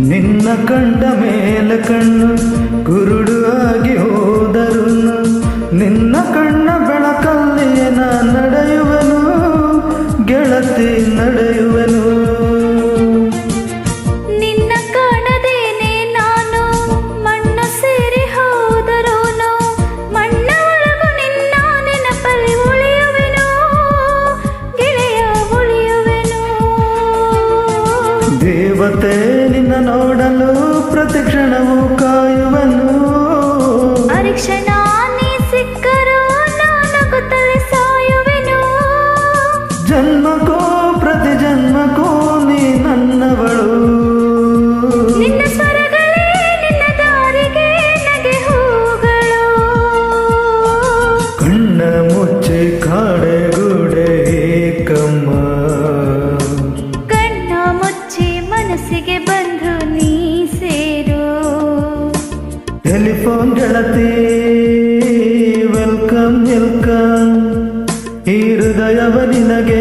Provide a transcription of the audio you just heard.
ನಿನ್ನ ಕಂಡ ಮೇಲೆ ಕಣ್ಣು ಕುರುಡು ಆಗಿ ಹೋದರು ನಿನ್ನ ಕಣ್ಣ ಬೆಳಕಲ್ಲಿಯೇ ನಾ ನಡೆಯುವೆನು ಗೆಳತಿ ನಡೆಯುವೆನು ನಿನ್ನ ಕಾಣದೇನೆ ನಾನು ಮಣ್ಣು ಸೇರಿ ಹೋದರೋನು ಮಣ್ಣ ಒಳಗು ನಿನ್ನ ನೆನಪಲ್ಲಿ ಉಳಿಯುವೆನು ಗೆಳೆಯ ಉಳಿಯುವೆನು ದೇವತೆ ನಿನ್ನ ನೋಡಲು ಪ್ರತಿ ಕ್ಷಣವೂ ಕಾಯುವನು ಅರಿಕ್ಷಣ ನೀ ಸಿಕ್ಕರೂ ನಾನಗುತ್ತಲೇ ಸಾಯುವೆನು ಜನ್ಮಕ್ಕೂ ಪ್ರತಿ ಜನ್ಮಕ್ಕೂ ನೀ ನನ್ನವಳು ನಿನ್ನ ಸ್ವರಗಳೇ ನಿನ್ನ ದಾರಿಗೆ ನಗೆ ಹೂಗಳು ಕಣ್ಣ ಮುಚ್ಚಿ ಕಾಡೆಗೂಡೆ ಏಕಮ್ಮ ಕಣ್ಣ ಮುಚ್ಚಿ ಮನಸ್ಸಿಗೆ ಬಂದು ನೀ ಸೇರು ಟೆಲಿಫೋನ್ ಗೆಳತಿ ವೆಲ್ಕಮ್ ವೆಲ್ಕಮ್ ಈ ಹೃದಯವ ನಿನಗೆ